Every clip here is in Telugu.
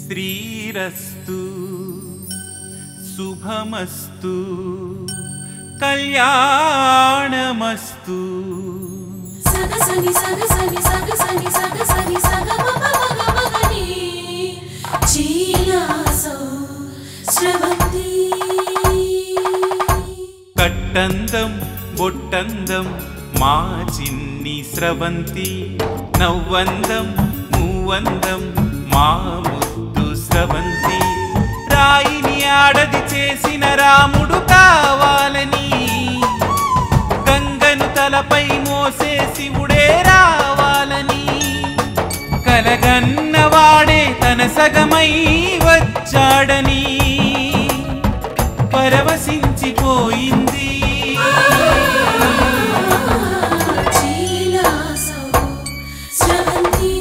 శ్రీరస్తు శుభమస్తు కళ్యాణమస్తు సగ సని సగ సని సగ సని సగ సని సగ మగ మగ మగని చీలాసో స్రవంతి కట్టందం బొట్టందం మా చిన్ని స్రవంతి నవ్వందం మూవందం మా ముద్దు స్రవంతి రాయిని ఆడది చేసిన రాముడు కావాలని గంగను తలపై మోసే శివుడే రావాలని కలగన్నవాడే తన సగమై వచ్చాడని పరవశించిపోయింది చీలాసో స్రవంతి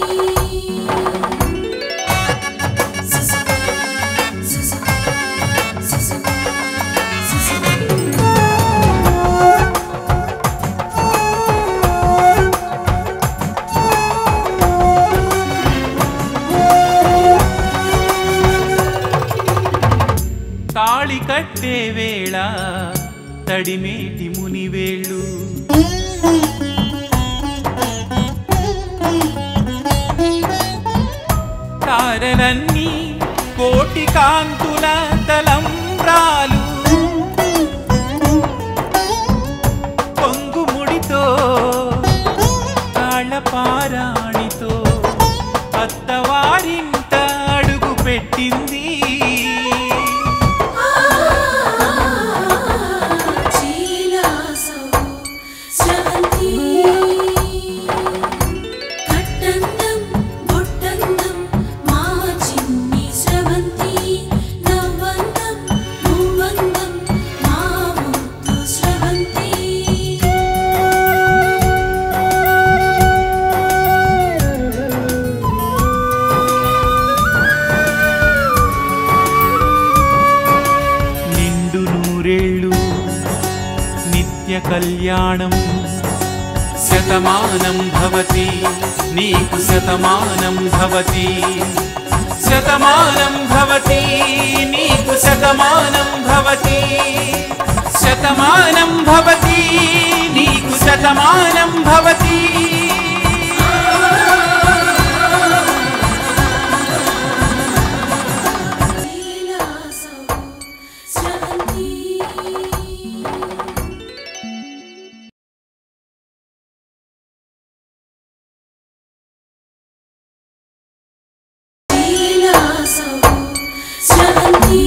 సుసు సుసు సుసు సుసు తాళి కట్టే వేళ తడిమేటి మునివేళ్ళు తారలన్నీ కోటి కాంతుల తలంబ్రాలు పొంగుముడితో తాళపారాణితో అత్తవారింట అడుగు పెట్టింది చీలాసో స్రవంతి కట్టందం బొట్టందం మా చిన్ని స్రవంతి నవ్వందం మూవందం మా ముద్దు స్రవంతి నిండు నూరేళ్ళు నిత్య కళ్యాణం శతమానం భవతి నీకు శతమానం భవతి శతమానం భవతి నీకు శతమానం భవతి శతమానం భవతి నీకు శతమానం భవతి చీలాసో స్రవంతి చీలాసో స్రవంతి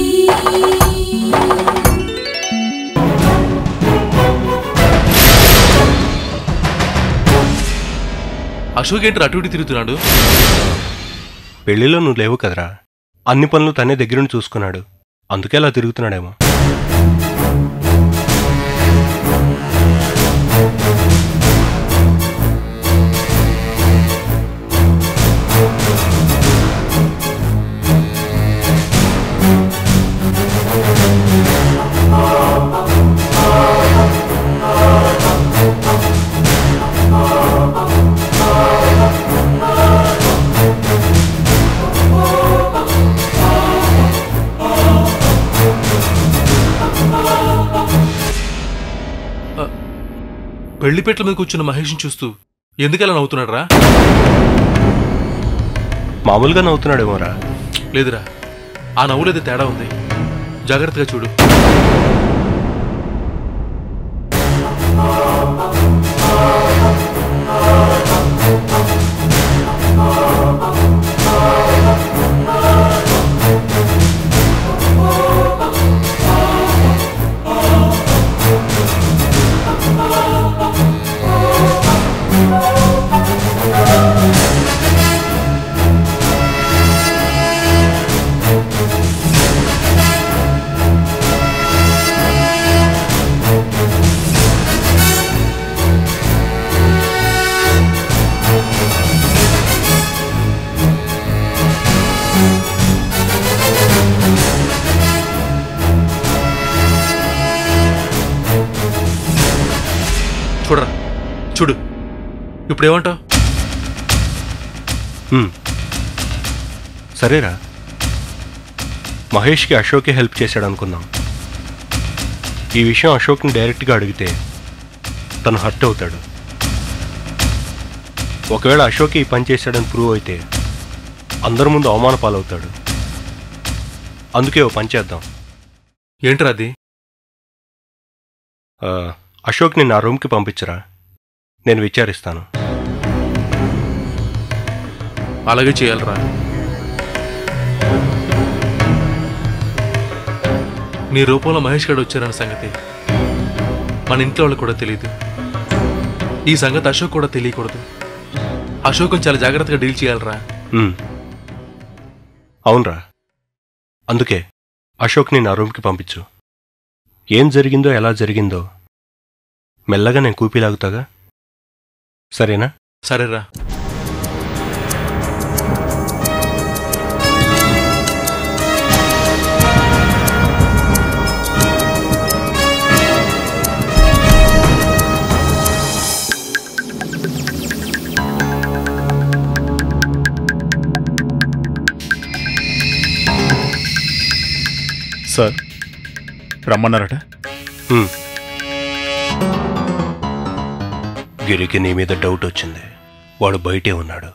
అశోక్ ఏంటి అటు ఇటు తిరుగుతున్నాడు పెళ్లిలో నువ్వు లేవు కదరా అన్ని పనులు తనే దగ్గరుండి చూసుకున్నాడు అందుకే అలా తిరుగుతున్నాడేమో పెళ్లిపేటల మీద కూర్చున్న మహేష్ని చూస్తూ ఎందుకలా నవ్వుతున్నాడు రా మామూలుగా నవ్వుతున్నాడేమోరా లేదురా ఆ నవ్వులేదో తేడా ఉంది జాగ్రత్తగా చూడు చూడరా చూడు ఇప్పుడు ఏమంటావు హ్మ్. సరేరా మహేష్కి అశోకే హెల్ప్ చేశాడు అనుకుందాం ఈ విషయం అశోక్ని డైరెక్ట్గా అడిగితే తను హర్ట్ అవుతాడు ఒకవేళ అశోక్ ఈ పని చేశాడని ప్రూవ్ అయితే అందరి ముందు అవమాన పాలవుతాడు అందుకే ఓ పని చేద్దాం ఏంట్రా అది ఆ, అశోక్ని నా రూమ్కి పంపించరా నేను విచారిస్తాను అలాగే చేయాలరా నీ రూపంలో మహేష్ గడు వచ్చారన్న సంగతి మన ఇంట్లో వాళ్ళకి కూడా తెలియదు ఈ సంగతి అశోక్ కూడా తెలియకూడదు అశోక్ చాలా జాగ్రత్తగా డీల్ చేయాలరా ఉమ్. అవునరా అందుకే అశోక్ని నా రూమ్కి పంపించు ఏం జరిగిందో ఎలా జరిగిందో మెల్లగా నేను కూపిలాగుతాగా సరేనా సరేరా సార్ రమ్మన్నారట ఉమ్. గిరికి నీ మీద డౌట్ వచ్చింది వాడు బయటే ఉన్నాడు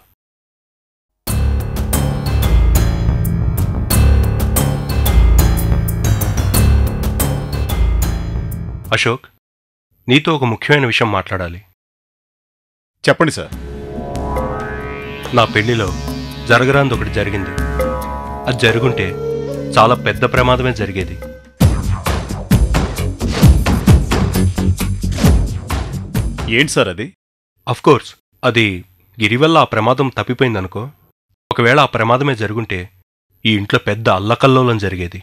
అశోక్ నీతో ఒక ముఖ్యమైన విషయం మాట్లాడాలి చెప్పండి సార్ నా పెళ్లిలో జరగరాంది ఒకటి జరిగింది అది జరుగుంటే చాలా పెద్ద ప్రమాదమే జరిగేది ఏంటి సార్ అది కోర్స్ అది గిరి వల్ల ఆ ప్రమాదం తప్పిపోయిందనుకో ఒకవేళ ఆ ప్రమాదమే జరుగుంటే ఈ ఇంట్లో పెద్ద అల్లకల్లోలం జరిగేది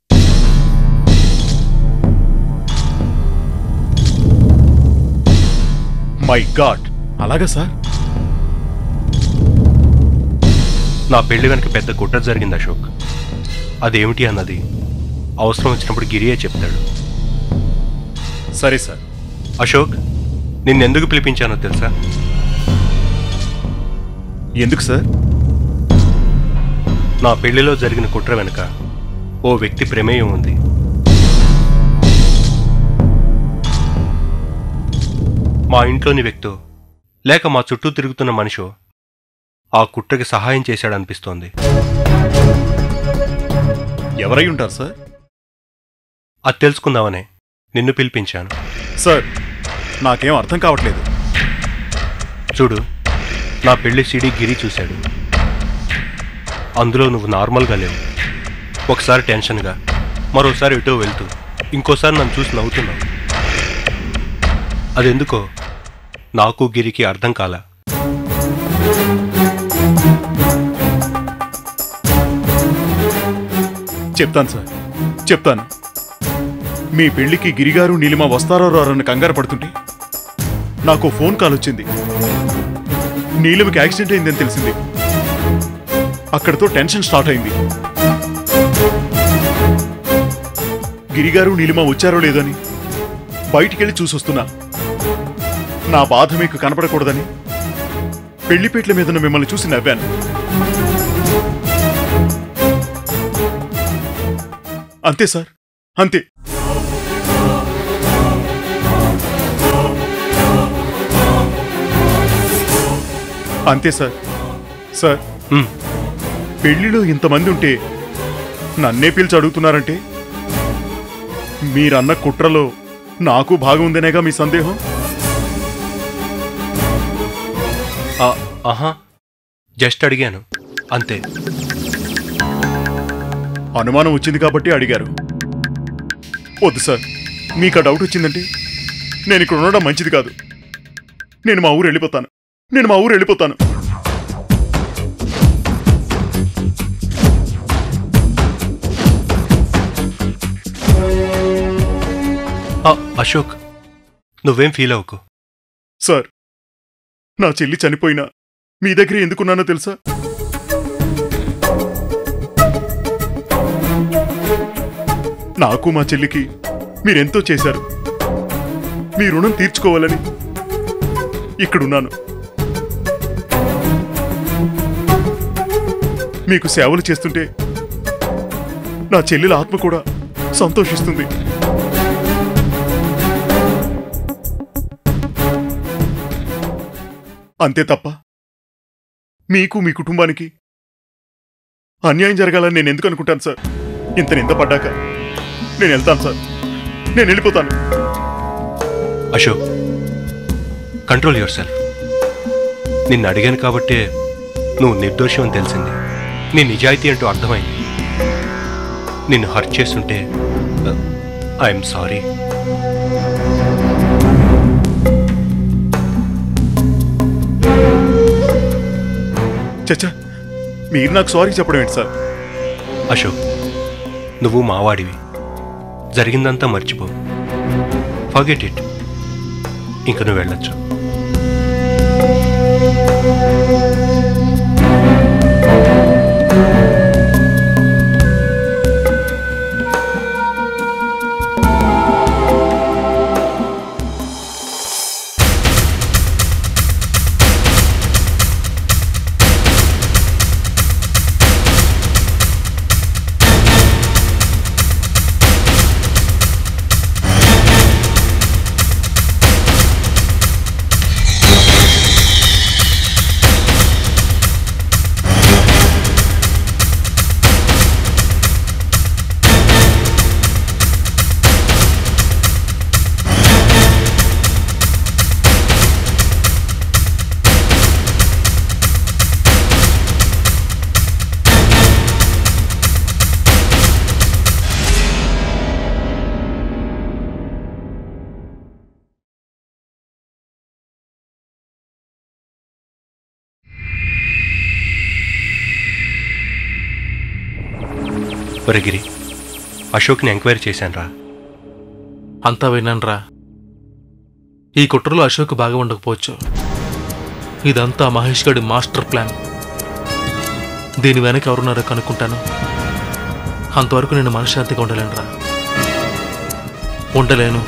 మై గాడ్ అలాగా సార్ నా పెళ్లి వెనక పెద్ద కుట్ర జరిగింది అశోక్ అదేమిటి అన్నది అవసరం వచ్చినప్పుడు గిరియే చెప్తాడు సరే సార్ అశోక్ నిన్నెందుకు పిలిపించానో తెలుసా ఎందుకు సార్ నా పెళ్లిలో జరిగిన కుట్ర వెనుక ఓ వ్యక్తి ప్రమేయం ఉంది మా ఇంట్లోని వ్యక్తో లేక మా చుట్టూ తిరుగుతున్న మనిషో ఆ కుట్రకి సహాయం చేశాడనిపిస్తోంది ఎవరై ఉంటారు సార్ అది తెలుసుకుందామనే నిన్ను పిలిపించాను సార్ నాకేం అర్థం కావట్లేదు చూడు నా పెళ్లి సిడి గిరి చూశాడు అందులో నువ్వు నార్మల్గా లేవు ఒకసారి టెన్షన్గా మరోసారి ఎటో వెళ్తూ ఇంకోసారి నన్ను చూసి నవ్వుతున్నావు అదెందుకో నాకు గిరికి అర్థం కాలా చెప్తాను సార్ చెప్తాను మీ పెళ్లికి గిరిగారు నీలిమ వస్తారో రారని కంగారు పడుతుంటే నాకు ఓ ఫోన్ కాల్ వచ్చింది నీలిమకి యాక్సిడెంట్ అయిందని తెలిసింది అక్కడితో టెన్షన్ స్టార్ట్ అయింది గిరిగారు నీలిమ వచ్చారో లేదని బయటికెళ్ళి చూసొస్తున్నా నా బాధ మీకు కనపడకూడదని పెళ్లిపేట్ల మీద మిమ్మల్ని చూసి నవ్వాను అంతే సార్ అంతే అంతే సార్ సార్ హ్మ్, పెళ్లిలో ఇంతమంది ఉంటే నన్నే పిలిచి అడుగుతున్నారంటే మీరన్న కుట్రలో నాకు భాగం ఉందనేగా మీ సందేహం ఆ, ఆహా జస్ట్ అడిగాను అంతే అనుమానం వచ్చింది కాబట్టి అడిగారు వద్దు సార్ మీకు ఆ డౌట్ వచ్చిందంటే నేను ఇక్కడ ఉండడం మంచిది కాదు నేను మా ఊరు వెళ్ళిపోతాను నేను మా ఊరు వెళ్ళిపోతాను ఆ, అశోక్ నువ్వేం ఫీల్ అవ్వకు సార్ నా చెల్లి చనిపోయినా మీ దగ్గర ఎందుకున్నానో తెలుసా నాకు మా చెల్లికి మీరెంతో చేశారు మీ రుణం తీర్చుకోవాలని ఇక్కడున్నాను మీకు సేవలు చేస్తుంటే నా చెల్లెల ఆత్మ కూడా సంతోషిస్తుంది అంతే తప్ప మీకు మీ కుటుంబానికి అన్యాయం జరగాలని నేను ఎందుకు అనుకుంటాను సార్ ఇంత నింద పడ్డాక నేను వెళ్తాను సార్ నేను వెళ్ళిపోతాను అశోక్ కంట్రోల్ యువర్ సెల్ఫ్ నిన్ను అడిగాను కాబట్టే నువ్వు నిర్దోషం అని తెలిసింది నీ నిజాయితీ అంటూ అర్థమైంది నిన్ను హర్ట్ చేస్తుంటే ఐఎమ్ సారీ చచ్చా మీరు నాకు సారీ చెప్పడం ఏంటి సార్ అశోక్ నువ్వు మావాడివి జరిగిందంతా మర్చిపో ఫర్గెట్ ఇట్ ఇంక నువ్వు వెళ్ళొచ్చు ఒరగిరి అశోక్ని ఎంక్వైరీ చేశానురా అంతా విన్నానురా ఈ కుట్రలో అశోక్ బాగా ఉండకపోవచ్చు ఇదంతా మహేష్ గడి మాస్టర్ ప్లాన్ దీని వెనక ఎవరున్నారో కనుక్కుంటాను అంతవరకు నేను మనశ్శాంతిగా ఉండలేనురా ఉండలేను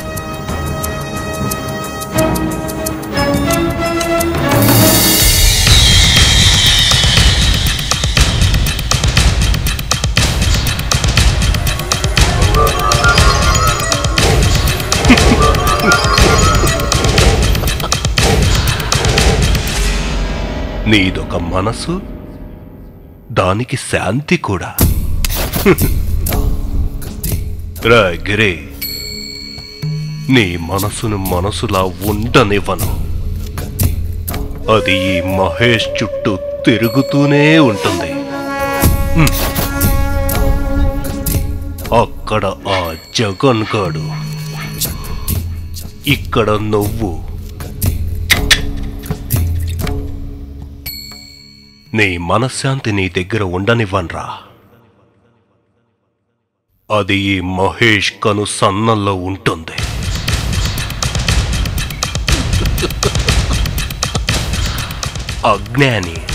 నీదొక మనసు దానికి శాంతి కూడా రా గిరే నీ మనసును మనసులా ఉండనివ్వను అది ఈ మహేష్ చుట్టూ తిరుగుతూనే ఉంటుంది హ్మ్. అక్కడ ఆ జగన్ గాడు ఇక్కడ నువ్వు నీ మనశ్శాంతి నీ దగ్గర ఉండనివ్వన్రా అది ఈ మహేష్ కను సన్నల్లో ఉంటుంది అజ్ఞాని